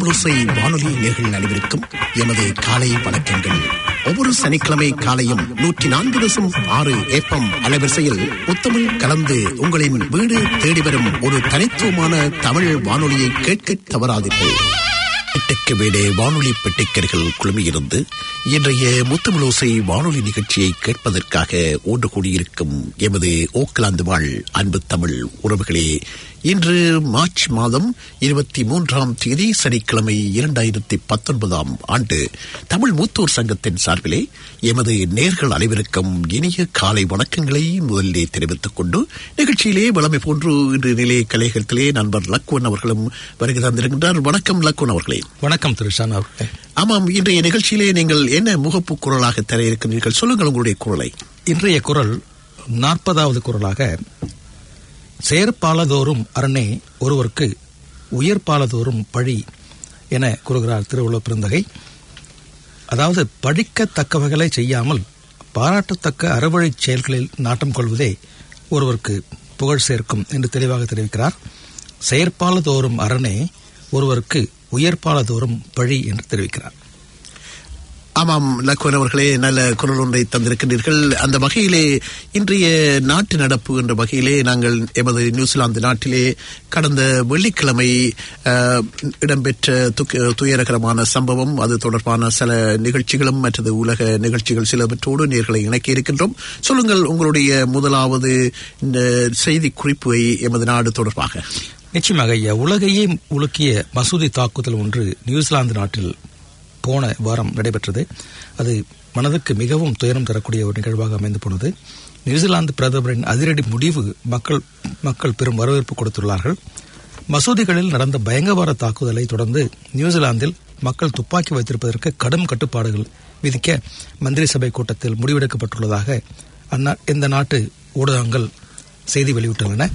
முத்தமிழோசை வானொலி நேர்கள் அனைவருக்கும் எமது காலை வணக்கங்கள் ஒவ்வொரு சனிக்கிழமை காலையும் நூற்றி நான்கு தசம் ஆறு ஏப்பம் அலைவரிசையில் முத்தமிழ் கலந்து உங்களின் வீடு தேடி வரும் ஒரு தனித்துவமான தமிழ் வானொலியை கேட்க தவறாதீர்கள் பெட்டிக்கு வீடே வானொலி பெட்டிக்கர்கள் குழுமியிருந்து இன்றைய முத்தமிழோசை வானொலி நிகழ்ச்சியை கேட்பதற்காக ஒன்று கூடியிருக்கும் எமது ஓக்கலாந்து வாழ் அன்பு தமிழ் உறவுகளே இன்று மார்ச் மாதம் இருபத்தி மூன்றாம் தேதி சனிக்கிழமை இரண்டாயிரத்தி பத்தொன்பதாம் ஆண்டு தமிழ் மூத்தோர் சங்கத்தின் சார்பிலே எமது நேர்கள் அனைவருக்கும் இனிய காலை வணக்கங்களை முதலிலே தெரிவித்துக் கொண்டு நிகழ்ச்சியிலே வளமை போன்று இன்று நிலைய கலையகத்திலே நண்பர் லக்குவன் அவர்களும் வருகை தந்திருக்கின்றார் வணக்கம் லக்குவன் அவர்களே வணக்கம் திரு ஷான் அவர்களே ஆமாம் இன்றைய நிகழ்ச்சியிலே நீங்கள் என்ன முகப்பு குரலாக தர இருக்கிறீர்கள் சொல்லுங்கள் உங்களுடைய குரலை இன்றைய குரல் நாற்பதாவது குரலாக செயற்பாலதோறும் அரணே ஒருவருக்கு உயர்பாலதோறும் பழி என கூறுகிறார் திருவள்ளுவர் பிறந்தகை அதாவது பழிக்கத்தக்கவைகளை செய்யாமல் பாராட்டத்தக்க அறவழிச் செயல்களில் நாட்டம் கொள்வதே ஒருவருக்கு புகழ் சேர்க்கும் என்று தெளிவாக தெரிவிக்கிறார் செயற்பாலதோறும் அரணே ஒருவருக்கு உயர்பாலதோறும் பழி என்று தெரிவிக்கிறார் ஆமாம் லக்குவன் அவர்களே நல்ல குரல் ஒன்றை தந்திருக்கின்றீர்கள் அந்த வகையிலே இன்றைய நாட்டு நடப்பு என்ற வகையிலே நாங்கள் எமது நியூசிலாந்து நாட்டிலே கடந்த வெள்ளிக்கிழமை அஹ், இடம்பெற்ற துக்க- துயரகரமான சம்பவம் அது தொடர்பான சில நிகழ்ச்சிகளும் மற்றது உலக நிகழ்ச்சிகள் சிலவற்றோடு நேர்களை இணைக்க இருக்கின்றோம் சொல்லுங்கள் உங்களுடைய முதலாவது இந்த செய்தி குறிப்பை எமது நாடு தொடர்பாக நிச்சயமாக ஐயா உலகையே உலுக்கிய மசூதி தாக்குதல் ஒன்று நியூசிலாந்து நாட்டில் போன வாரம் நடைபெற்றது அது மனதுக்கு மிகவும் துயரம் தரக்கூடிய ஒரு நிகழ்வாக அமைந்து போனது நியூசிலாந்து பிரதமரின் அதிரடி முடிவு மக்கள் மக்கள் பெரும் வரவேற்பு கொடுத்துள்ளார்கள் மசூதிகளில் நடந்த பயங்கரவாத தாக்குதலை தொடர்ந்து நியூசிலாந்தில் மக்கள் துப்பாக்கி வைத்திருப்பதற்கு கடும் கட்டுப்பாடுகள் விதிக்க மந்திரி சபை கூட்டத்தில் முடிவெடுக்கப்பட்டுள்ளதாக அந்நா இந்த நாட்டு ஊடகங்கள் செய்தி வெளியிட்டுள்ளன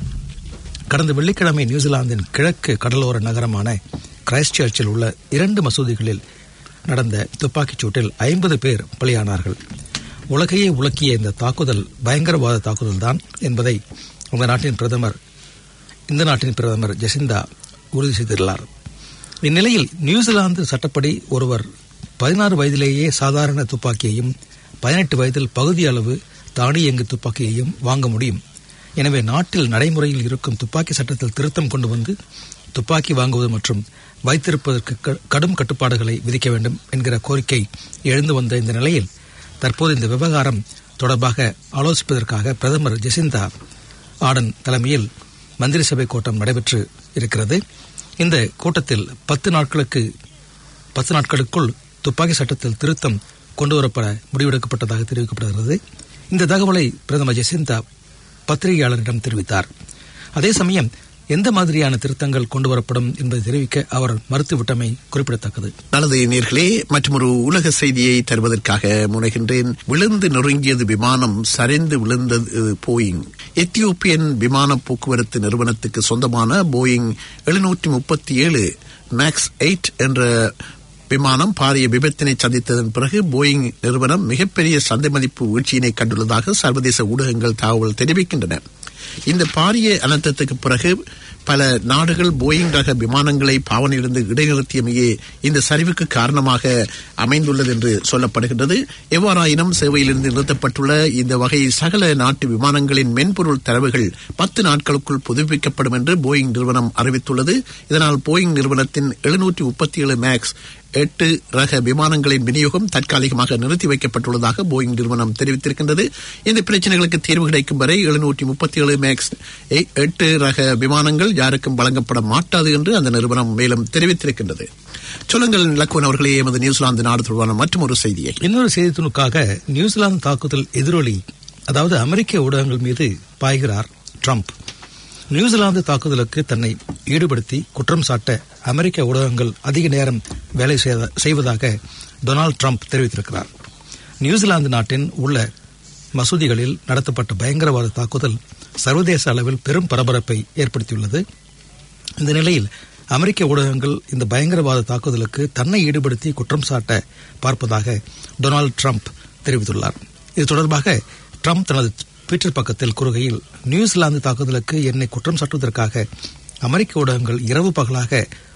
கடந்த வெள்ளிக்கிழமை நியூசிலாந்தின் கிழக்கு கடலோர நகரமான கிரைஸ்ட் சர்ச்சில் உள்ள இரண்டு மசூதிகளில் நடந்த துப்பாக்கிச் சூட்டில் ஐம்பது பேர் பலியானார்கள் உலகையே உலக்கிய இந்த தாக்குதல் பயங்கரவாத தாக்குதல்தான் என்பதை அந்த நாட்டின் பிரதமர் இந்த நாட்டின் பிரதமர் ஜெசிந்தா உறுதி செய்துள்ளார் இந்நிலையில் நியூசிலாந்து சட்டப்படி ஒருவர் பதினாறு வயதிலேயே சாதாரண துப்பாக்கியையும் பதினெட்டு வயதில் பகுதி அளவு தானியங்கு துப்பாக்கியையும் வாங்க முடியும் எனவே நாட்டில் நடைமுறையில் இருக்கும் துப்பாக்கி சட்டத்தில் திருத்தம் கொண்டு வந்து துப்பாக்கி வாங்குவது மற்றும் வைத்திருப்பதற்கு க- கடும் கட்டுப்பாடுகளை விதிக்க வேண்டும் என்கிற கோரிக்கை எழுந்து வந்த இந்த நிலையில் தற்போது இந்த விவகாரம் தொடர்பாக ஆலோசிப்பதற்காக பிரதமர் ஜெசிந்தா ஆடன் தலைமையில் மந்திரி சபை கூட்டம் நடைபெற்று இருக்கிறது இந்த கூட்டத்தில் பத்து நாட்களுக்கு பத்து நாட்களுக்குள் துப்பாக்கி சட்டத்தில் திருத்தம் கொண்டுவரப்பட முடிவெடுக்கப்பட்டதாக தெரிவிக்கப்படுகிறது இந்த தகவலை பிரதமர் ஜெசிந்தா பத்திரிகையாளரிடம் தெரிவித்தார் அதே சமயம் எந்த மாதிரியான திருத்தங்கள் கொண்டுவரப்படும் என்பதை தெரிவிக்க அவர் மறுத்துவிட்டமை குறிப்பிடத்தக்கது நல்லது நேர்களே மற்றொரு உலக செய்தியை தருவதற்காக முனைகின்றேன் விழுந்து நொறுங்கியது விமானம் சரிந்து விழுந்தது போயிங் எத்தியோப்பியன் விமான போக்குவரத்து நிறுவனத்துக்கு சொந்தமான போயிங் எழுநூற்றி முப்பத்தி ஏழு மேக்ஸ் எயிட் என்ற விமானம் பாரிய விபத்தினை சந்தித்ததன் பிறகு போயிங் நிறுவனம் மிகப்பெரிய சந்தை மதிப்பு வீழ்ச்சியினை கண்டுள்ளதாக சர்வதேச ஊடகங்கள் தகவல் தெரிவிக்கின்றன இந்த பாரிய அனர்த்தத்துக்கு பிறகு பல நாடுகள் போயிங் ரக விமானங்களை பாவனையிலிருந்து இடைநிறுத்தியமையே இந்த சரிவுக்கு காரணமாக அமைந்துள்ளது என்று சொல்லப்படுகின்றது எவ்வாறாயினும் சேவையிலிருந்து நிறுத்தப்பட்டுள்ள இந்த வகை சகல நாட்டு விமானங்களின் மென்பொருள் தரவுகள் பத்து நாட்களுக்குள் புதுப்பிக்கப்படும் என்று போயிங் நிறுவனம் அறிவித்துள்ளது இதனால் போயிங் நிறுவனத்தின் எழுநூற்றி முப்பத்தி ஏழு மேக்ஸ் எட்டு ரக விமானங்களின் விநியோகம் தற்காலிகமாக நிறுத்தி வைக்கப்பட்டுள்ளதாக போயிங் நிறுவனம் தெரிவித்திருக்கின்றது இந்த பிரச்சனைகளுக்கு தீர்வு கிடைக்கும் வரை எழுநூற்றி முப்பத்தி ஏழு மேக்ஸ் எ- எட்டு ரக விமானங்கள் யாருக்கும் வழங்கப்பட மாட்டாது என்று அந்த நிறுவனம் மேலும் தெரிவித்திருக்கின்றது சொல்லுங்கள் லக்குவன் அவர்களே எமது நியூசிலாந்து நாடு தொடர்பான மற்றும் ஒரு செய்தியை இன்னொரு செய்தி துணுக்காக நியூசிலாந்து தாக்குதல் எதிரொலி அதாவது அமெரிக்க ஊடகங்கள் மீது பாய்கிறார் ட்ரம்ப் நியூசிலாந்து தாக்குதலுக்கு தன்னை ஈடுபடுத்தி குற்றம் சாட்ட அமெரிக்க ஊடகங்கள் அதிக நேரம் வேலை செய்த- செய்வதாக டொனால்ட் ட்ரம்ப் தெரிவித்திருக்கிறார் நியூசிலாந்து நாட்டின் உள்ள மசூதிகளில் நடத்தப்பட்ட பயங்கரவாத தாக்குதல் சர்வதேச அளவில் பெரும் பரபரப்பை ஏற்படுத்தியுள்ளது இந்த நிலையில் அமெரிக்க ஊடகங்கள் இந்த பயங்கரவாத தாக்குதலுக்கு தன்னை ஈடுபடுத்தி குற்றம் சாட்ட பார்ப்பதாக டொனால்ட் ட்ரம்ப் தெரிவித்துள்ளார் இது தொடர்பாக ட்ரம்ப் தனது ட்விட்டர் பக்கத்தில் கூறுகையில் நியூசிலாந்து தாக்குதலுக்கு என்னை குற்றம் சாட்டுவதற்காக அமெரிக்க ஊடகங்கள் இரவு பகலாக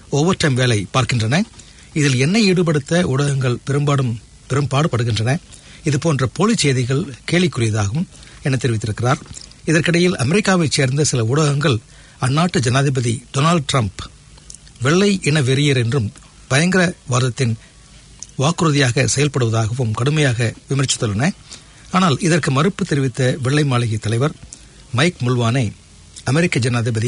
ஓவர் டைம் வேலை பார்க்கின்றன இதில் என்னை ஈடுபடுத்த ஊடகங்கள் பெரும்பாலும் பெரும்பாடுபடுகின்றன இதுபோன்ற போலி செய்திகள் கேலிக்குரியதாகும் என தெரிவித்திருக்கிறார் இதற்கிடையில் அமெரிக்காவைச் சேர்ந்த சில ஊடகங்கள் அந்நாட்டு ஜனாதிபதி டொனால்டு ட்ரம்ப் வெள்ளை இன வெறியர் என்றும் பயங்கரவாதத்தின் வாக்குறுதியாக செயல்படுவதாகவும் கடுமையாக விமர்சித்துள்ளன ஆனால் இதற்கு மறுப்பு தெரிவித்த வெள்ளை மாளிகை தலைவர் மைக் முல்வானை அமெரிக்க ஜனாதிபதி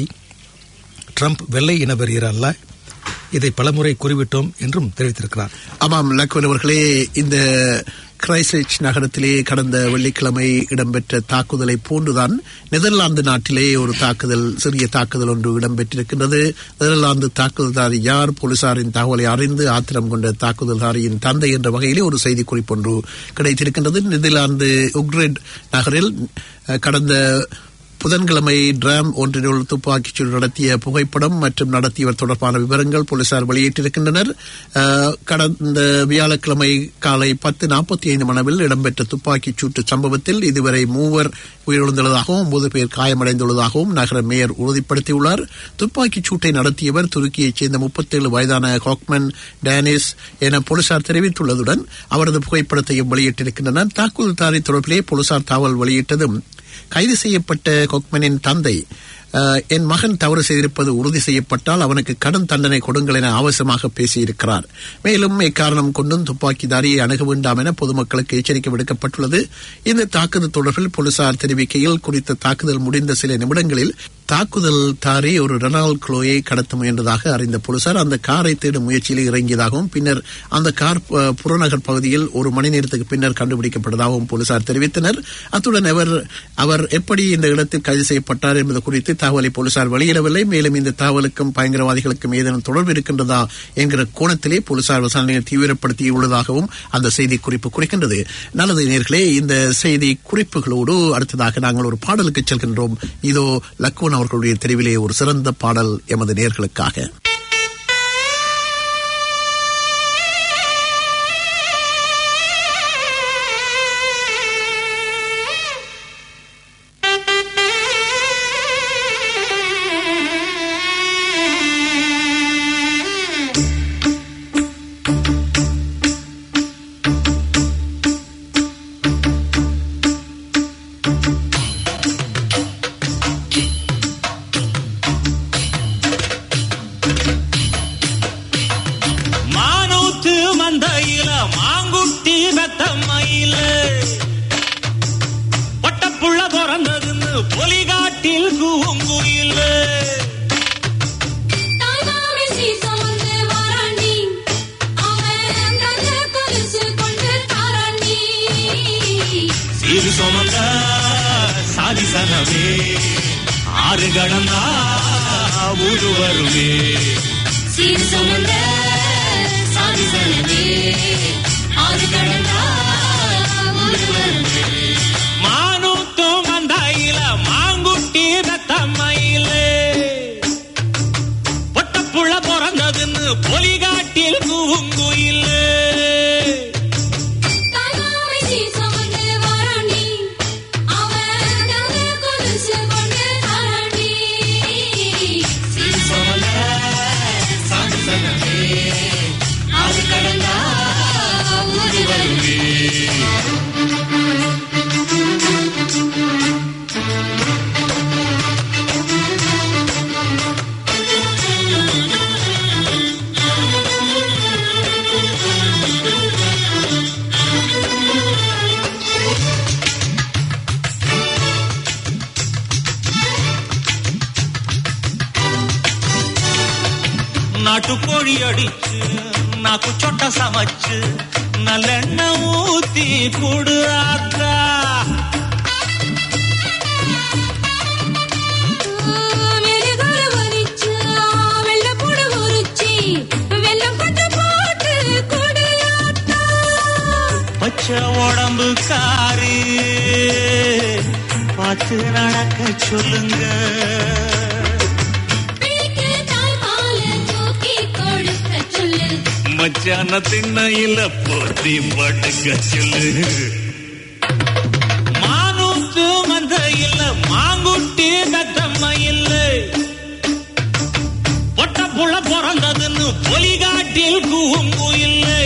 ட்ரம்ப் வெள்ளை இன வெறியர் அல்ல இதை பலமுறை கூறிவிட்டோம் என்றும் தெரிவித்திருக்கிறார் ஆமாம் லக்வன் அவர்களே இந்த கிரைஸ்ட் நகரத்திலே கடந்த வெள்ளிக்கிழமை இடம்பெற்ற தாக்குதலை போன்றுதான் நெதர்லாந்து நாட்டிலே ஒரு தாக்குதல் சிறிய தாக்குதல் ஒன்று இடம்பெற்றிருக்கின்றது நெதர்லாந்து தாக்குதல்தாரி யார் போலீசாரின் தகவலை அறிந்து ஆத்திரம் கொண்ட தாக்குதல்தாரியின் தந்தை என்ற வகையிலே ஒரு செய்தி குறிப்பொன்று கிடைத்திருக்கின்றது நெதர்லாந்து உக்ரெட் நகரில் அஹ், கடந்த புதன்கிழமை டிராம் ஒன்றினுள் துப்பாக்கிச்சூடு நடத்திய புகைப்படம் மற்றும் நடத்தியவர் தொடர்பான விவரங்கள் போலீசார் வெளியிட்டிருக்கின்றனர் அஹ், கடந்த வியாழக்கிழமை காலை பத்து நாற்பத்தி ஐந்து மணவில் இடம்பெற்ற துப்பாக்கிச் சூட்டு சம்பவத்தில் இதுவரை மூவர் உயிரிழந்துள்ளதாகவும் ஒன்பது பேர் காயமடைந்துள்ளதாகவும் நகர மேயர் உறுதிப்படுத்தியுள்ளார் துப்பாக்கிச் சூட்டை நடத்தியவர் துருக்கியைச் சேர்ந்த முப்பத்தேழு வயதான ஹாக்மன் டேனிஸ் என போலீசார் தெரிவித்துள்ளதுடன் அவரது புகைப்படத்தையும் வெளியிட்டிருக்கின்றனர் தாக்குதல்தாரி தொடர்பிலே போலீசார் தகவல் வெளியிட்டதும் கைது செய்யப்பட்ட கொக்மனின் தந்தை அஹ், என் மகன் தவறு செய்திருப்பது உறுதி செய்யப்பட்டால் அவனுக்கு கடும் தண்டனை கொடுங்கள் என அவசரமாக பேசியிருக்கிறார் மேலும் இக்காரணம் கொண்டும் துப்பாக்கிதாரியை அணுக வேண்டாம் என பொதுமக்களுக்கு எச்சரிக்கை விடுக்கப்பட்டுள்ளது இந்த தாக்குதல் தொடர்பில் போலீசார் தெரிவிக்கையில் குறித்த தாக்குதல் முடிந்த சில நிமிடங்களில் தாக்குதல் தாரி ஒரு ரெனால்ட் குளோயை கடத்த முயன்றதாக அறிந்த போலீசார் அந்த காரை தேடும் முயற்சியில் இறங்கியதாகவும் பின்னர் அந்த கார் அஹ், புறநகர் பகுதியில் ஒரு மணி நேரத்துக்கு பின்னர் கண்டுபிடிக்கப்பட்டதாகவும் போலீசார் தெரிவித்தனர் அத்துடன் அவர் அவர் எப்படி இந்த இடத்தில் கைது செய்யப்பட்டார் என்பது குறித்து தகவலை போலீசார் வெளியிடவில்லை மேலும் இந்த தகவலுக்கும் பயங்கரவாதிகளுக்கும் ஏதேனும் தொடர்பு இருக்கின்றதா என்கிற கோணத்திலே போலீசார் விசாரணையை தீவிரப்படுத்தியுள்ளதாகவும் அந்த செய்தி குறிப்பு குறிக்கின்றது நல்லது நேர்களே இந்த செய்தி குறிப்புகளோடு அடுத்ததாக நாங்கள் ஒரு பாடலுக்கு செல்கின்றோம் இதோ லக்குவன் அவர்களுடைய தெரிவிலே ஒரு சிறந்த பாடல் எமது நேர்களுக்காக மானூத்து மந்தையில மாங்குட்டி பெத்தம்மையில பட்டப்புள்ள பிறந்ததுன்னு பொலிகாட்டில் கூங்குயில தாய்மாமே சீசமந்து வாராண்டி அவன் தங்க கொலுசு கொண்டு தாராண்டி சீரு சுமந்த சாதி சனவே ஆறு கடந்தா ஊரு வருமே சீர் சுமந்த சாதி சனமே ஆறு கடந்தா ஊர் வருமே மானூத்து மந்தையில மாங்குட்டி பெத்தம்மையில பட்டப்புள்ள பிறந்ததுன்னு பொலிகாட்டில் கூங்குயில தாய்மாமே சீசமந்து வாராண்டி அவன் தங்க கொலுசு கொண்டு தாராண்டி சீர் சுமந்த சாதி சனமே ஆறு கடந்தா ஊர் வருமே நாட்டுக்கோழி அடிச்சு நாக்கு சொட்ட சமைச்சு நல்லெண்ணெய் ஊத்தி குடு ஆத்தா மெழுகுல வலிச்சு, வெள்ளைப்பூடு உரிச்சி, வெல்லம் கொண்டு போட்டு குடியாத்தா. பச்சை உடம்பு காரி பார்த்து நடக்க சொல்லுங்க பிள்ளைக்கு தாய்ப்பால தூக்கி கொடுக்க சொல்லு. மச்சான திண்ணையில போத்தி படுக்க சொல்லு மானூத்து மந்த இல்ல மாங்குட்டி தத்தம்ம இல்ல பொட்ட புள்ள பிறந்ததுன்னு பொலிகாட்டில் கூவும் இல்லை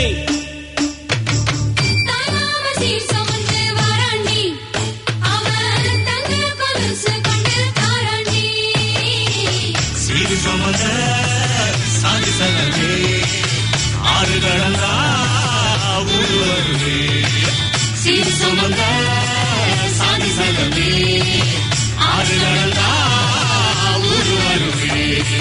தானாம சீர் சுமந்து வாராண்டி. அவன் தங்க கொலுசு கொண்டு தாராண்டி. சீது சுமந்த சாதி சகமே ஆறு கடந்தா ஊரு வருவே சீது சுமந்த சாதி சகமே ஆறு கடந்தா ஊரு வருவே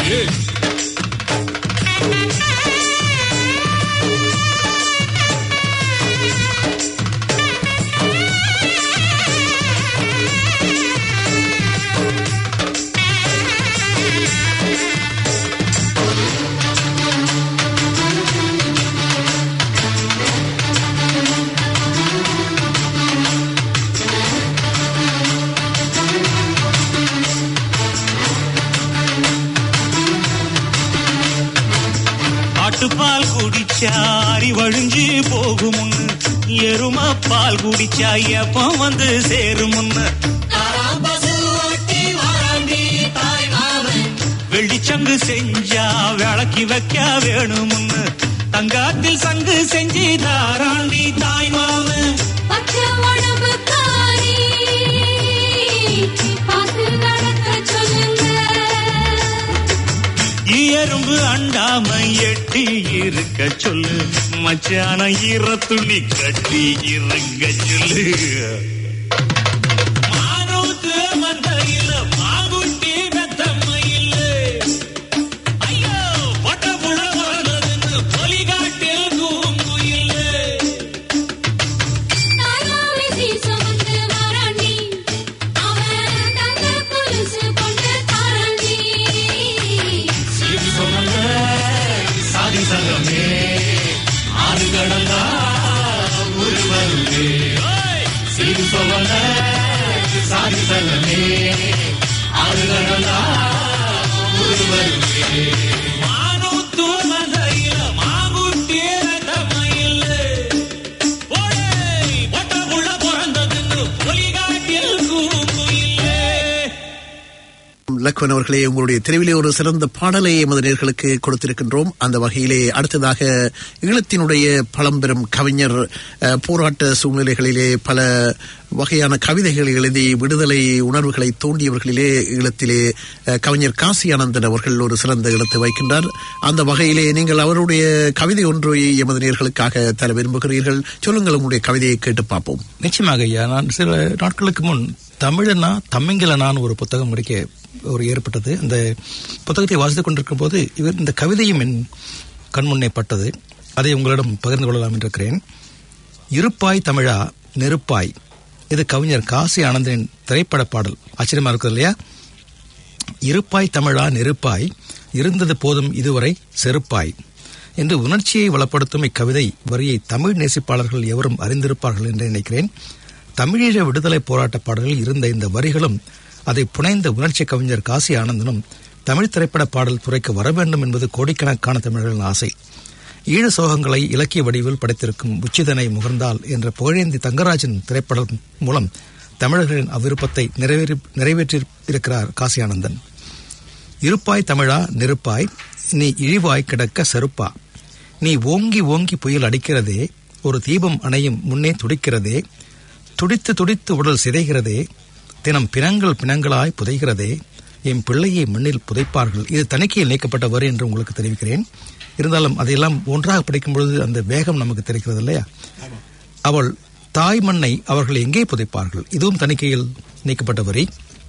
ஆட்டுப்பால் குடிச்சா அறிவழிஞ்சு போகுமுன்னு எரும பால் குடிச்சா எப்ப வந்து சேருமுன்னு வெள்ளிச்சங்கு செஞ்சா விளக்கி வைக்க வேணுமுன்னு தங்காத்தில் சங்கு செஞ்சு தாராண்டி தாய் மாமன் பச்சை உடம்புக்காரி. பார்த்து நடக்க சொல்லுங்க எறும்பு அண்டாம எட்டி இருக்க சொல்லு மச்சான ஈர துணி கட்டி இருங்க சொல்லு மானூத்து மந்தையில மாகுட்டி மெத்தம்மையில ஐயோ பொட்ட புள்ள பிறந்ததுன்னு பொலிகாட்டில் கூங்குயில்ல தானாம சீர் சுமந்து வாராண்டி. அவன் தங்க கொலுசு கொண்டு தாராண்டி. சீது சுமந்த சாதி சங்கமே ஆறு கடந்தா ஊரு வருவே சீது சுமந்த சாதி சங்கமே ஆறு கடந்தா ஊரு வருவே மானூத்து மதையில மாகுட்டிய தமையில ஓடே ஒட்ட புள்ள பிறந்ததுன்னு பொலிகாட்டில் கூங்குயில்லே லக்வன் அவர்களே உங்களுடைய தெருவிலே ஒரு சிறந்த பாடலை எமது நேர்களுக்கு கொடுத்திருக்கின்றோம் அந்த வகையிலே அடுத்ததாக ஈழத்தினுடைய பழம்பெரும் கவிஞர் அஹ், போராட்ட சூழ்நிலைகளிலே பல வகையான கவிதைகள் எழுதி விடுதலை உணர்வுகளை தூண்டியவர்களிலே ஈழத்திலே அஹ், கவிஞர் காசி ஆனந்தன் அவர்கள் ஒரு சிறந்த இடத்தை வைக்கின்றார் அந்த வகையிலே நீங்கள் அவருடைய கவிதை ஒன்றை எமது நேர்களுக்காக தர விரும்புகிறீர்கள் சொல்லுங்கள் உங்களுடைய கவிதையை கேட்டு பார்ப்போம் நிச்சயமாக ஐயா நான் சில நாட்களுக்கு முன் தமிழனா தமிங்கிலனான்னு ஒரு புத்தகம் முடிக்க ஒரு ஏற்பட்டது அந்த புத்தகத்தை வாசித்துக் கொண்டிருக்கும் போது இவர் இந்த கவிதையும் என் கண்முன்னே பட்டது அதை உங்களிடம் பகிர்ந்து கொள்ளலாம் என்று இருக்கிறேன் இருப்பாய் தமிழா நெருப்பாய் இது கவிஞர் காசி ஆனந்தனின் திரைப்பட பாடல் ஆச்சரியமா இருக்குது இல்லையா இருப்பாய் தமிழா நெருப்பாய் இருந்தது போதும் இதுவரை செருப்பாய் என்று உணர்ச்சியை வளப்படுத்தும் இக்கவிதை வரியை தமிழ் நேசிப்பாளர்கள் எவரும் அறிந்திருப்பார்கள் என்று நினைக்கிறேன் தமிழீழ விடுதலை போராட்ட பாடல்களில் இருந்த இந்த வரிகளும் அதை புனைந்த உணர்ச்சி கவிஞர் காசி ஆனந்தனும் தமிழ் திரைப்பட பாடல் துறைக்கு வர வேண்டும் என்பது கோடிக்கணக்கான தமிழர்களின் ஆசை ஈழ சோகங்களை இலக்கிய வடிவில் படைத்திருக்கும் உச்சிதனை முகர்ந்தால் என்ற புகழேந்தி தங்கராஜன் திரைப்படம் மூலம் தமிழர்களின் அவ்விருப்பத்தை நிறைவேறி நிறைவேற்றி இருக்கிறார் காசி ஆனந்தன் இருப்பாய் தமிழா நெருப்பாய் நீ இழிவாய் கிடக்க செருப்பா நீ ஓங்கி ஓங்கி புயல் அடிக்கிறதே ஒரு தீபம் அணையும் முன்னே துடிக்கிறதே துடித்து துடித்து உடல் சிதைகிறதே தினம் பிணங்கள் பிணங்களாய் புதைகிறதே என் பிள்ளையை மண்ணில் புதைப்பார்கள் இது தணிக்கையில் நீக்கப்பட்ட வரி என்று உங்களுக்கு தெரிவிக்கிறேன் இருந்தாலும் அதையெல்லாம் ஒன்றாக படிக்கும் பொழுது அந்த வேகம் நமக்கு தெரிகிறது இல்லையா அவள் தாய் மண்ணை அவர்கள் எங்கே புதைப்பார்கள் இதுவும் தணிக்கையில் நீக்கப்பட்ட வரி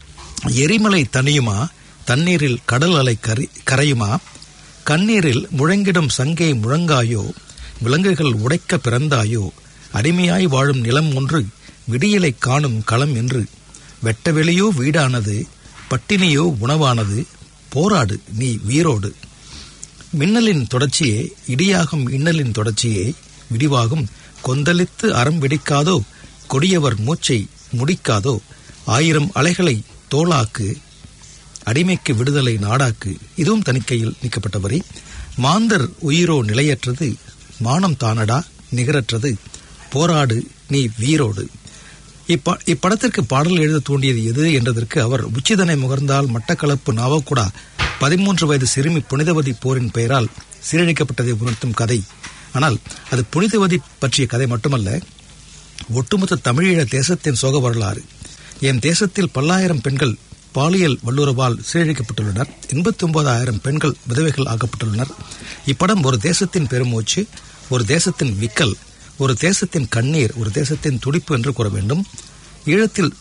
எரிமலை தனியுமா தண்ணீரில் கடல் அலை கரி கரையுமா கண்ணீரில் முழங்கிடும் சங்கே முழங்காயோ விலங்குகள் உடைக்க பிறந்தாயோ அடிமையாய் வாழும் நிலம் ஒன்று விடியலை காணும் களம் என்று வெட்டவெளியோ வீடானது பட்டினியோ உணவானது போராடு நீ வீரோடு மின்னலின் தொடர்ச்சியே இடியாகும் இன்னலின் தொடர்ச்சியே விடிவாகும் கொந்தளித்து அறம் வெடிக்காதோ கொடியவர் மூச்சை முடிக்காதோ ஆயிரம் அலைகளை தோளாக்கு அடிமைக்கு விடுதலை நாடாக்கு இதுவும் தணிக்கையில் நீக்கப்பட்ட வரி மாந்தர் உயிரோ நிலையற்றது மானம் தானடா நிகரற்றது போராடு நீ வீரோடு இப்ப இப்படத்திற்கு பாடல் எழுத தூண்டியது எது என்றதற்கு அவர் உச்சிதனை முகர்ந்தால் மட்டக்களப்பு நாவக்குடா பதிமூன்று வயது சிறுமி புனிதவதி போரின் பெயரால் சீரழிக்கப்பட்டதை உணர்த்தும் கதை ஆனால் அது புனிதவதி பற்றிய கதை மட்டுமல்ல ஒட்டுமொத்த தமிழீழ தேசத்தின் சோக வரலாறு என் தேசத்தில் பல்லாயிரம் பெண்கள் பாலியல் வல்லுறவால் சீரழிக்கப்பட்டுள்ளனர் எண்பத்தி ஒன்பதாயிரம் பெண்கள் விதவைகள் ஆக்கப்பட்டுள்ளனர் இப்படம் ஒரு தேசத்தின் பெருமூச்சு ஒரு தேசத்தின் விக்கல் ஒரு தேசத்தின் கண்ணீர் ஒரு தேசத்தின் துடிப்பு என்று கூற வேண்டும் ஈழத்தில்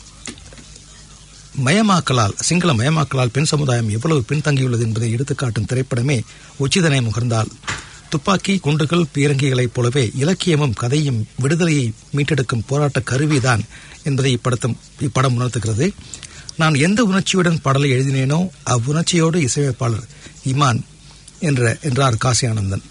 மயமாக்கலால் சிங்கள மயமாக்கலால் பெண் சமுதாயம் எவ்வளவு பின்தங்கியுள்ளது என்பதை எடுத்துக்காட்டும் திரைப்படமே உச்சிதனை முகர்ந்தால் துப்பாக்கி குண்டுகள் பீரங்கிகளைப் போலவே இலக்கியமும் கதையும் விடுதலையை மீட்டெடுக்கும் போராட்ட கருவிதான் என்பதை இப்படத்தம் இப்படம் உணர்த்துகிறது நான் எந்த உணர்ச்சியுடன் பாடலை எழுதினேனோ அவ்வுணர்ச்சியோடு இசையமைப்பாளர் இமான் என்ற என்றார் காசி ஆனந்தன்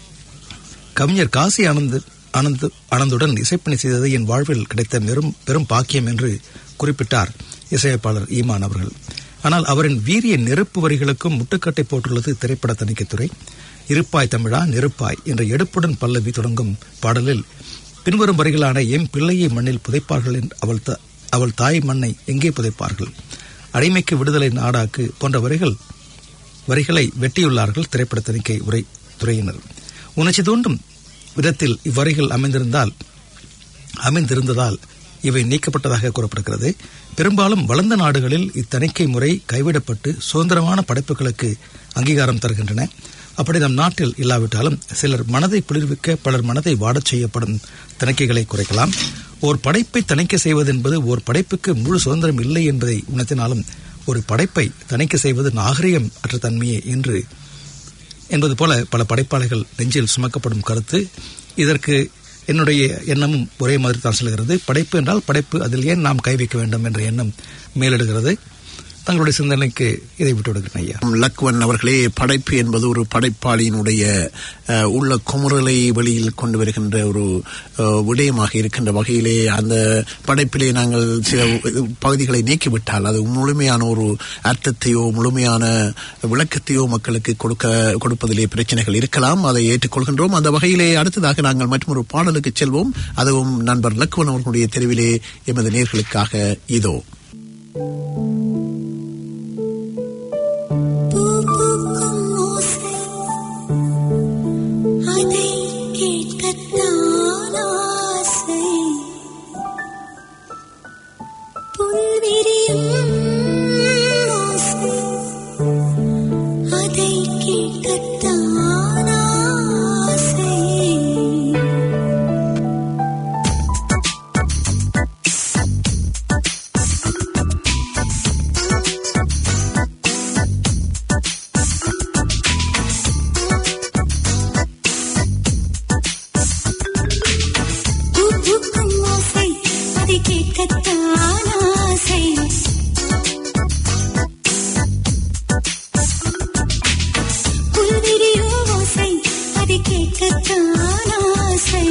கவிஞர் காசி ஆனந்த் ஆனந்த் ஆனந்துடன் இசைப்பணி செய்தது என் வாழ்வில் கிடைத்த பெரும் பெரும் பாக்கியம் என்று குறிப்பிட்டார் இசையமைப்பாளர் ஈமான் அவர்கள் ஆனால் அவரின் வீரிய நெருப்பு வரிகளுக்கும் முட்டுக்கட்டை போட்டுள்ளது திரைப்பட தணிக்கைத்துறை இருப்பாய் தமிழா நெருப்பாய் என்ற எடுப்புடன் பல்லவி தொடங்கும் பாடலில் பின்வரும் வரிகளான எம் பிள்ளையை மண்ணில் புதைப்பார்கள் என்று அவள் த- அவள் தாய் மண்ணை எங்கே புதைப்பார்கள் அடிமைக்கு விடுதலை நாடாக்கு போன்ற வரிகள் வரிகளை வெட்டியுள்ளார்கள் திரைப்பட தணிக்கை உரை துறையினர் உணர்ச்சி தூண்டும் விதத்தில் இவ்வரிகள் அமைந்திருந்தால் அமைந்திருந்ததால் இவை நீக்கப்பட்டதாக கூறப்படுகிறது பெரும்பாலும் வளர்ந்த நாடுகளில் இத்தணிக்கை முறை கைவிடப்பட்டு சுதந்திரமான படைப்புகளுக்கு அங்கீகாரம் தருகின்றன அப்படி நம் நாட்டில் இல்லாவிட்டாலும் சிலர் மனதை குளிர்விக்க பலர் மனதை வாடச் செய்யப்படும் தணிக்கைகளை குறைக்கலாம் ஓர் படைப்பை தணிக்கை செய்வது என்பது ஓர் படைப்புக்கு முழு சுதந்திரம் இல்லை என்பதை உணர்த்தினாலும் ஒரு படைப்பை தணிக்கை செய்வது நாகரிகம் அற்ற தன்மையே என்று என்பது போல பல படைப்பாளிகள் நெஞ்சில் சுமக்கப்படும் கருத்து இதற்கு என்னுடைய எண்ணமும் ஒரே மாதிரி தான் செல்கிறது படைப்பு என்றால் படைப்பு அதில் ஏன் நாம் கை வைக்க வேண்டும் என்ற எண்ணம் மேலிடுகிறது தங்களுடைய சிந்தனைக்கு இதை விட்டு விடுகிறேன் ஐயா லக்வன் அவர்களே படைப்பு என்பது ஒரு படைப்பாளியினுடைய அஹ், உள்ள குமுறலை வெளியில் கொண்டு வருகின்ற ஒரு அஹ், விடயமாக இருக்கின்ற வகையிலே அந்த படைப்பிலே நாங்கள் சில பகுதிகளை நீக்கிவிட்டால் அது முழுமையான ஒரு அர்த்தத்தையோ முழுமையான விளக்கத்தையோ மக்களுக்கு கொடுக்க கொடுப்பதிலே பிரச்சனைகள் இருக்கலாம் அதை ஏற்றுக்கொள்கின்றோம் அந்த வகையிலே அடுத்ததாக நாங்கள் மற்றொரு பாடலுக்கு செல்வோம் அதுவும் நண்பர் லக்வன் அவர்களுடைய தெருவிலே எமது நேர்களுக்காக இதோ பூ பூக்கும் ஓசை அதை கேட்கத்தான் ஆசை புல்விரியும் ஓசை அதை கேட்கத்தான் ஆசை பூ பூக்கும் ஓசை அதை கேட்கத்தான் ஆசை புல்விரியோ ஓசை அதை கேட்கத்தான் ஆசை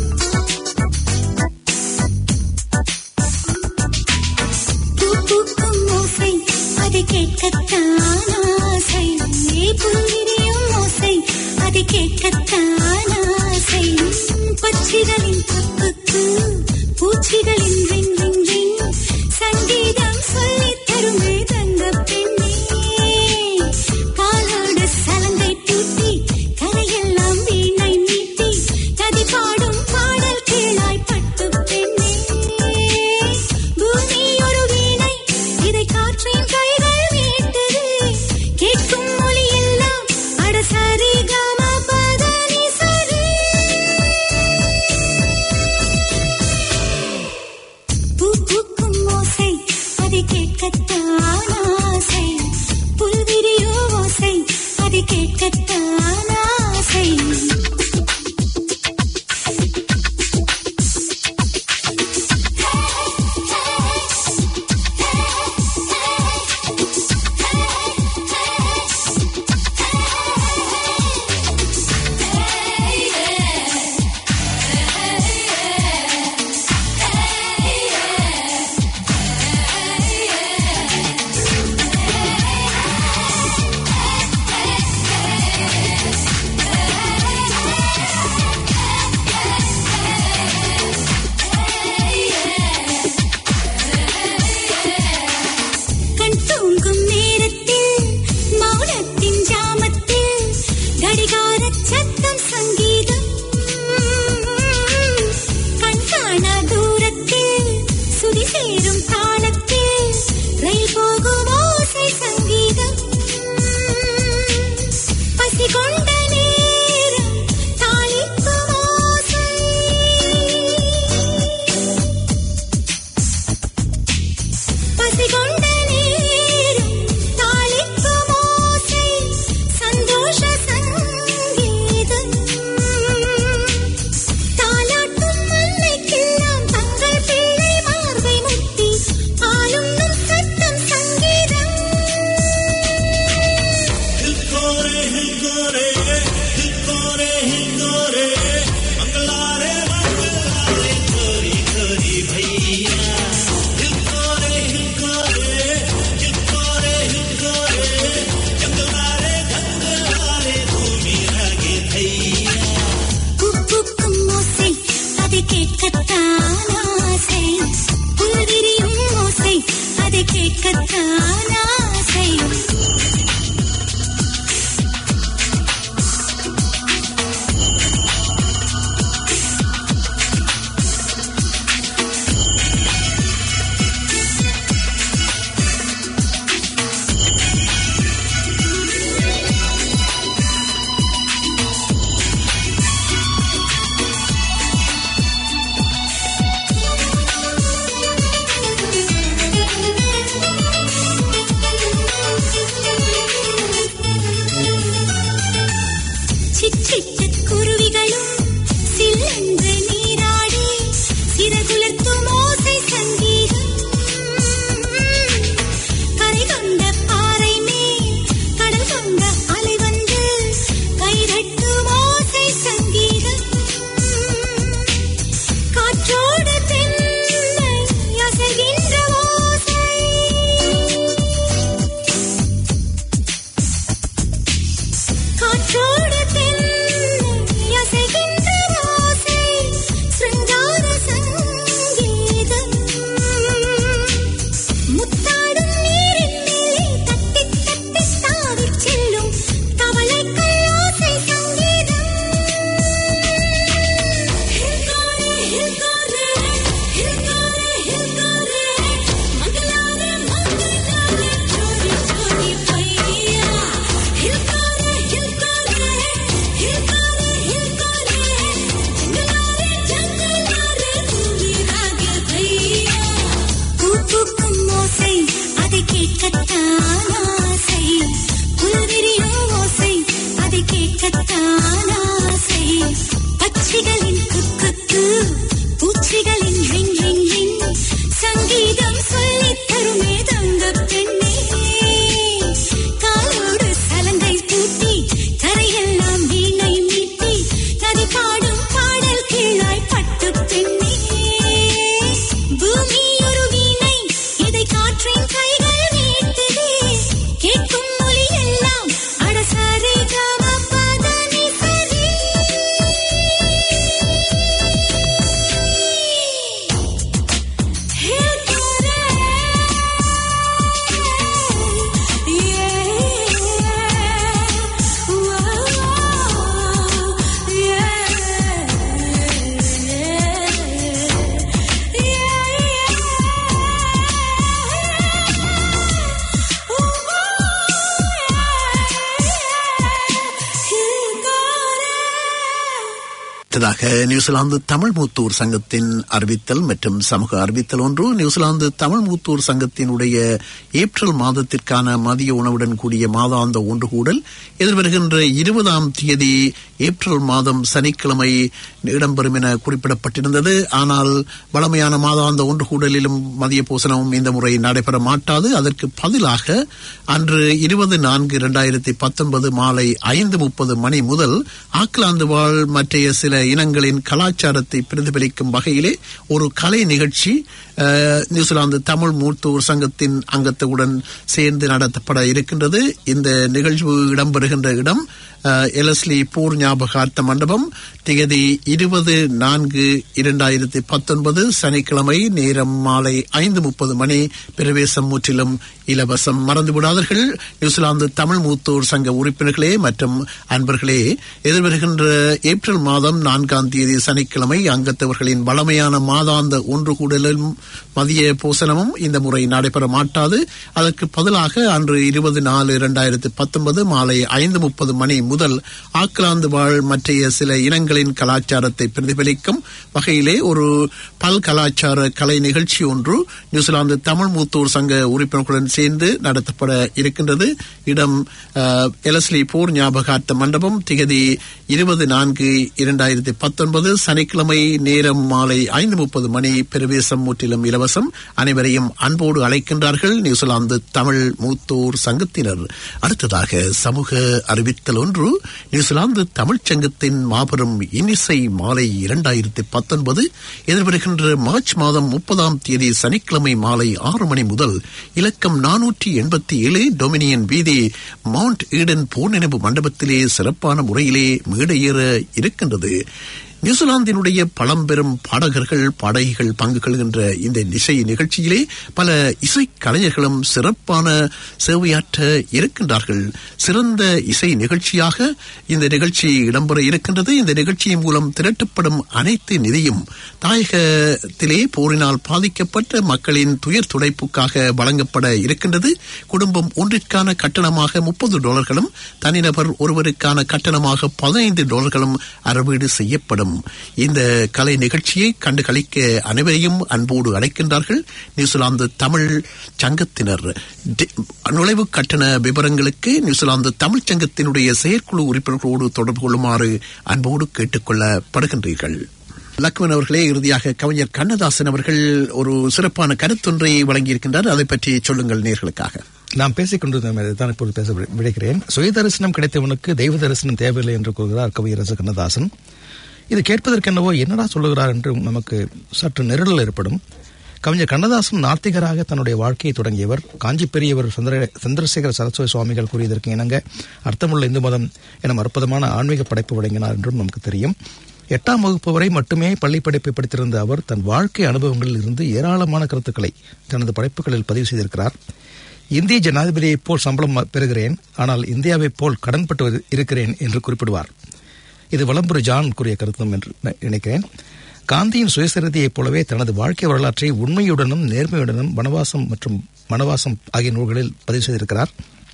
பூ பூக்கும் ஓசை அதை கேட்கத்தான் ஆசை புல்விரியும் ஓசை அதை கேட்கத்தான் ஆசை பட்சிகளின் தப்புக்கு பூச்சிகளின் ரிங் ரிங் ரிங் சங்கீதம் சொல்லித் தருமே தங்க பெண்ணே காலோடு சலங்கை பூட்டி கரையெல்லாம் வீணை மீட்டி கதி பாடும் பாடல் கேளாய் பட்டு பெண்ணே பூமி ஒரு வீணை இதை காற்றின் கைகள் மீட்டது கேட்கும் மொழி எல்லாம் அட சரி கம பதனி சரி பூ பூக்கும் ஓசை அதை கேட்கத்தான் ஆசை புல்விரியோ ஓசை அதை கேட்கத்தான் ஆசை கேட்கத்தான் ஆசை சிற்றிட்டுக் குருவிகளும் சில்லென்று நீராடி சிறகுலர்த்தும் ஓசை சங்கீதம் கரை கொண்ட பாறை மேல் கடல் கொண்ட அலை வந்து கைரட்டும் ஓசை சங்கீதம் காற்றோடு தென்னை அசைகின்ற ஓசை காற்றோடு தென்னை அசைகின்ற ஓசை சிருங்கார சங்கீதம் முத்தாடும் நீரின் மேலே தட்டித் தட்டித் தாவிச் செல்லும் தவளைகள் ஓசை சங்கீதம் ஹில்காரே ஹில்காரே ஹில்காரே ஹில்காரே மங்களாரே மங்களாரே சோரி சோரி பையா ஹில்காரே ஹில்காரே ஹில்காரே ஹில்காரே ஜங்கலாரே ஜங்கலாரே தூவி ராக பையா பூப்புக்கும் ஓசை அதை கேட்கத்தான் ஆசை புல்விரியும் ஓசை அதை கேட்கத்தான் ஆசை பட்சிகளின் குக்கு பூச்சிகளின் ரிங் ரிங் ரிங் சங்கீதம் சொல்லித் தருமே தங்கப் பெண்ணே காலோடு சலங்கை பூட்டி கரையெல்லாம் வீணை மீட்டி நதி பாடும் பாடல் கீழாய் பட்டுப் பெண்ணே பூமி ஒரு வீணை இதை காற்றின் கைகள் மீட்டுதே கேட்கும் மொழி எல்லாம் அடசாரி காம பதனி சரி அடுத்ததாக நியூசிலாந்து தமிழ் மூத்தூர் சங்கத்தின் அறிவித்தல் மற்றும் சமூக அறிவித்தல் ஒன்று நியூசிலாந்து தமிழ் மூத்தூர் சங்கத்தினுடைய ஏப்ரல் மாதத்திற்கான மதிய உணவுடன் கூடிய மாதாந்த ஒன்று கூடல் எதிர்வருகின்ற இருபதாம் தேதி ஏப்ரல் மாதம் சனிக்கிழமை இடம்பெறும் என குறிப்பிடப்பட்டிருந்தது ஆனால் வளமையான மாதாந்த ஒன்று கூடலிலும் மதிய போசனமும் இந்த முறை நடைபெற மாட்டாது அதற்கு பதிலாக அன்று இருபது நான்கு இரண்டாயிரத்தி பத்தொன்பது மாலை ஐந்து முப்பது மணி முதல் ஆக்லாந்து வாழ் மற்றைய சில இனங்களின் கலாச்சாரத்தை பிரதிபலிக்கும் வகையிலே ஒரு கலை நிகழ்ச்சி அஹ், நியூசிலாந்து தமிழ் மூத்தூர் சங்கத்தின் அங்கத்துடன் சேர்ந்து நடத்தப்பட இருக்கின்றது இந்த நிகழ்வு இடம்பெறுகின்ற இடம் அஹ், எலஸ்லி போர் ஞாபகார்த்த மண்டபம் திகதி இருபது நான்கு இரண்டாயிரத்தி பத்தொன்பது சனிக்கிழமை நேரம் மாலை ஐந்து முப்பது மணி பிரவேசம் முற்றிலும் இலவசம் மறந்து விடாதீர்கள் நியூசிலாந்து தமிழ் மூத்தோர் சங்க உறுப்பினர்களே மற்றும் அன்பர்களே எதிர்வருகின்ற ஏப்ரல் மாதம் நான்காம் தேதி சனிக்கிழமை அங்கத்தவர்களின் வளமையான மாதாந்த ஒன்று கூடலும் மதிய போசனமும் இந்த முறை நடைபெற மாட்டாது அதற்கு பதிலாக அன்று இருபது நாலு இரண்டாயிரத்தி பத்தொன்பது மாலை ஐந்து முப்பது மணி முதல் ஆக்லாந்து வாழ் மற்றைய சில இனங்களின் கலாச்சாரத்தை பிரதிபலிக்கும் வகையிலே ஒரு பல் கலாச்சார கலை நிகழ்ச்சி ஒன்று நியூசிலாந்து தமிழ் மூத்தோர் சங்க உறுப்பினர்களுடன் சேர்ந்து நடத்தப்பட இருக்கின்றது இடம் அஹ், எலஸ்லி போர் ஞாபகார்த்த மண்டபம் திகதி இருபது நான்கு இரண்டாயிரத்தி பத்தொன்பது சனிக்கிழமை நேரம் மாலை ஐந்து முப்பது மணி பிரவேசம் முற்றிலும் இலவசம் அனைவரையும் அன்போடு அழைக்கின்றார்கள் நியூசிலாந்து தமிழ் மூத்தோர் சங்கத்தினர் அடுத்ததாக சமூக அறிவித்தல் ஒன்று நியூசிலாந்து தமிழ்ச் சங்கத்தின் மாபெரும் இன்னிசை மாலை இரண்டாயிரத்தி பத்தொன்பது எதிர்வருகின்ற மார்ச் மாதம் முப்பதாம் தேதி சனிக்கிழமை மாலை ஆறு மணி முதல் இலக்கம் நானூற்றி எண்பத்தி ஏழு டொமினியன் வீதி மவுண்ட் ஈடன் போர் நினைவு மண்டபத்திலே சிறப்பான முறையிலே மேடையேற இருக்கின்றது நியூசிலாந்தினுடைய பழம்பெரும் பாடகர்கள் பாடகிகள் பங்கு கொள்கின்ற இந்த இசை நிகழ்ச்சியிலே பல இசை கலைஞர்களும் சிறப்பான சேவையாற்ற இருக்கின்றார்கள் சிறந்த இசை நிகழ்ச்சியாக இந்த நிகழ்ச்சி இடம்பெற இருக்கின்றது இந்த நிகழ்ச்சியின் மூலம் திரட்டப்படும் அனைத்து நிதியும் தாயகத்திலே போரினால் பாதிக்கப்பட்ட மக்களின் துயர் துடைப்புக்காக வழங்கப்பட இருக்கின்றது குடும்பம் ஒன்றிற்கான கட்டணமாக முப்பது டாலர்களும் தனிநபர் ஒருவருக்கான கட்டணமாக பதினைந்து டாலர்களும் அறவீடு செய்யப்படும் இந்த கலை நிகழ்ச்சியை கண்டு களிக்க அனைவரையும் அன்போடு அழைக்கின்றார்கள் நியூசிலாந்து தமிழ் சங்கத்தினர் டி- நுழைவு கட்டண விவரங்களுக்கு நியூசிலாந்து தமிழ் சங்கத்தினுடைய செயற்குழு உறுப்பினர்களோடு தொடர்பு கொள்ளுமாறு அன்போடு கேட்டுக்கொள்ளப்படுகின்றீர்கள் லக்மன் அவர்களே இறுதியாக கவிஞர் கண்ணதாசன் அவர்கள் ஒரு சிறப்பான கருத்தொன்றை வழங்கியிருக்கின்றார் அதை பற்றி சொல்லுங்கள் நேர்களுக்காக நாம் பேசிக் கொண்டிருந்த தான் இப்போது பேச வி- விடைக்கிறேன் சுய தரிசனம் கிடைத்தவனுக்கு தெய்வ தரிசனம் தேவையில்லை என்று கூறுகிறார் கவியரசு கண்ணதாசன் இது கேட்பதற்கு என்னவோ என்னடா சொல்லுகிறார் என்று நமக்கு சற்று நெருடல் ஏற்படும் கவிஞர் கண்ணதாசன் நாத்திகராக தன்னுடைய வாழ்க்கையை தொடங்கியவர் காஞ்சி பெரியவர் சுந்தர சந்திரசேகர சரஸ்வதி சுவாமிகள் கூறியதற்கு இணங்க அர்த்தமுள்ள இந்து மதம் எனும் அற்புதமான ஆன்மீக படைப்பு வழங்கினார் என்றும் நமக்கு தெரியும் எட்டாம் வகுப்பு வரை மட்டுமே பள்ளி படிப்பை படித்திருந்த அவர் தன் வாழ்க்கை அனுபவங்களில் இருந்து ஏராளமான கருத்துக்களை தனது படைப்புகளில் பதிவு செய்திருக்கிறார் இந்திய ஜனாதிபதியைப் போல் சம்பளம் பெறுகிறேன் ஆனால் இந்தியாவைப் போல் கடன்பட்டு வரு- இருக்கிறேன் என்று குறிப்பிடுவார் இது வலம்புரி ஜான் கூறிய கருத்தும் என்று ந- நினைக்கிறேன் காந்தியின் சுயசரிதையைப் போலவே தனது வாழ்க்கை வரலாற்றை உண்மையுடனும் நேர்மையுடனும் வனவாசம் மற்றும் மனவாசம் ஆகிய நூல்களில் பதிவு செய்திருக்கிறார்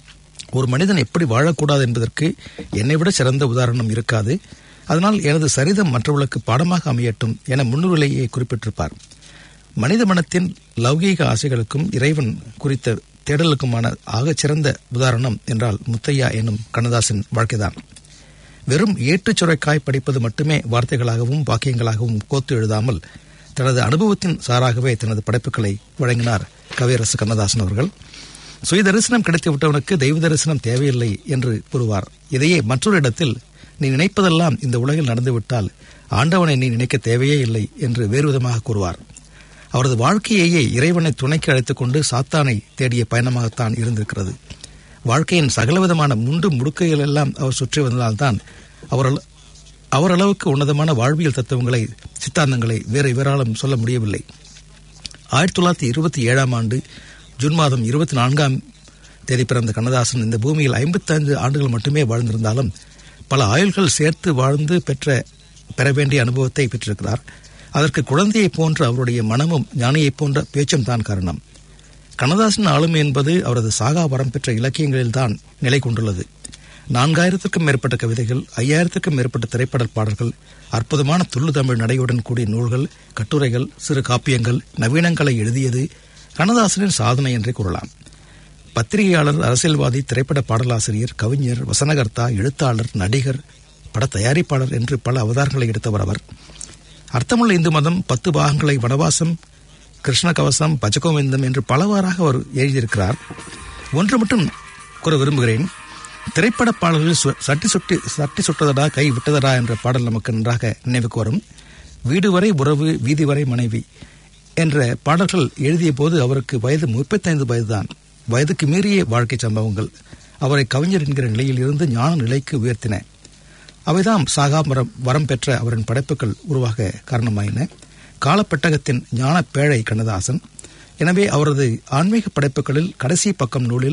ஒரு மனிதன் எப்படி வாழக்கூடாது என்பதற்கு என்னை விட சிறந்த உதாரணம் இருக்காது அதனால் எனது சரிதம் மற்றவர்களுக்கு பாடமாக அமையட்டும் என முன்னுரையிலேயே குறிப்பிட்டிருப்பார் மனித மனத்தின் லௌகீக ஆசைகளுக்கும் இறைவன் குறித்த தேடலுக்குமான ஆகச் சிறந்த உதாரணம் என்றால் முத்தையா என்னும் கண்ணதாசன் வாழ்க்கைதான் வெறும் ஏட்டுச் சுரைக்காய் படிப்பது மட்டுமே வார்த்தைகளாகவும் வாக்கியங்களாகவும் கோத்து எழுதாமல் தனது அனுபவத்தின் சாராகவே தனது படைப்புகளை வழங்கினார் கவியரசு கண்ணதாசன் அவர்கள் சுய தரிசனம் கிடைத்து விட்டவனுக்கு தெய்வ தரிசனம் தேவையில்லை என்று கூறுவார் இதையே மற்றொரு இடத்தில் நீ நினைப்பதெல்லாம் இந்த உலகில் நடந்துவிட்டால் ஆண்டவனை நீ நினைக்க தேவையே இல்லை என்று வேறு விதமாக கூறுவார் அவரது வாழ்க்கையையே இறைவனை துணைக்கு அழைத்துக் கொண்டு சாத்தானை தேடிய பயணமாகத்தான் இருந்திருக்கிறது வாழ்க்கையின் சகலவிதமான முண்டு முடுக்கைகள் எல்லாம் அவர் சுற்றி வந்ததால்தான் அவரால் அவரளவுக்கு உன்னதமான வாழ்வியல் தத்துவங்களை சித்தாந்தங்களை வேறு இவராலும் சொல்ல முடியவில்லை ஆயிரத்தி தொள்ளாயிரத்தி இருபத்தி ஏழாம் ஆண்டு ஜூன் மாதம் இருபத்தி நான்காம் தேதி பிறந்த கண்ணதாசன் இந்த பூமியில் ஐம்பத்தைந்து ஆண்டுகள் மட்டுமே வாழ்ந்திருந்தாலும் பல ஆயுள்கள் சேர்த்து வாழ்ந்து பெற்ற பெற வேண்டிய அனுபவத்தை பெற்றிருக்கிறார் அதற்கு குழந்தையைப் போன்ற அவருடைய மனமும் ஞானியைப் போன்ற பேச்சும் தான் காரணம் கண்ணதாசன் ஆளுமை என்பது அவரது சாகா வரம் பெற்ற இலக்கியங்களில்தான் நிலை கொண்டுள்ளது நான்காயிரத்திற்கும் மேற்பட்ட கவிதைகள் ஐயாயிரத்திற்கும் மேற்பட்ட திரைப்பட பாடல்கள் அற்புதமான துள்ளு தமிழ் நடையுடன் கூடிய நூல்கள் கட்டுரைகள் சிறு காப்பியங்கள் நவீனங்களை எழுதியது கண்ணதாசனின் சாதனை என்றே கூறலாம் பத்திரிகையாளர் அரசியல்வாதி திரைப்பட பாடலாசிரியர் கவிஞர் வசனகர்த்தா எழுத்தாளர் நடிகர் பட தயாரிப்பாளர் என்று பல அவதாரங்களை எடுத்தவர் அவர் அர்த்தமுள்ள இந்து மதம் பத்து பாகங்களை வனவாசம் கிருஷ்ண கவசம் பஜகோவிந்தம் என்று பலவாறாக அவர் எழுதியிருக்கிறார் ஒன்று மட்டும் கூற விரும்புகிறேன் திரைப்பட பாடல்களில் சு- சட்டி சுட்டி சட்டி சுட்டதடா கை விட்டதடா என்ற பாடல் நமக்கு நன்றாக நினைவுக்கு வரும் வீடு வரை உறவு வீதி வரை மனைவி என்ற பாடல்கள் எழுதிய போது அவருக்கு வயது முப்பத்தைந்து வயதுதான் வயதுக்கு மீறிய வாழ்க்கை சம்பவங்கள் அவரை கவிஞர் என்கிற நிலையில் இருந்து ஞான நிலைக்கு உயர்த்தின அவைதாம் சாகா வரம் வரம் பெற்ற அவரின் படைப்புகள் உருவாக காரணமாயின காலப்பெட்டகத்தின் ஞான பேழை கண்ணதாசன் எனவே அவரது ஆன்மீக படைப்புகளில் கடைசி பக்கம் நூலில்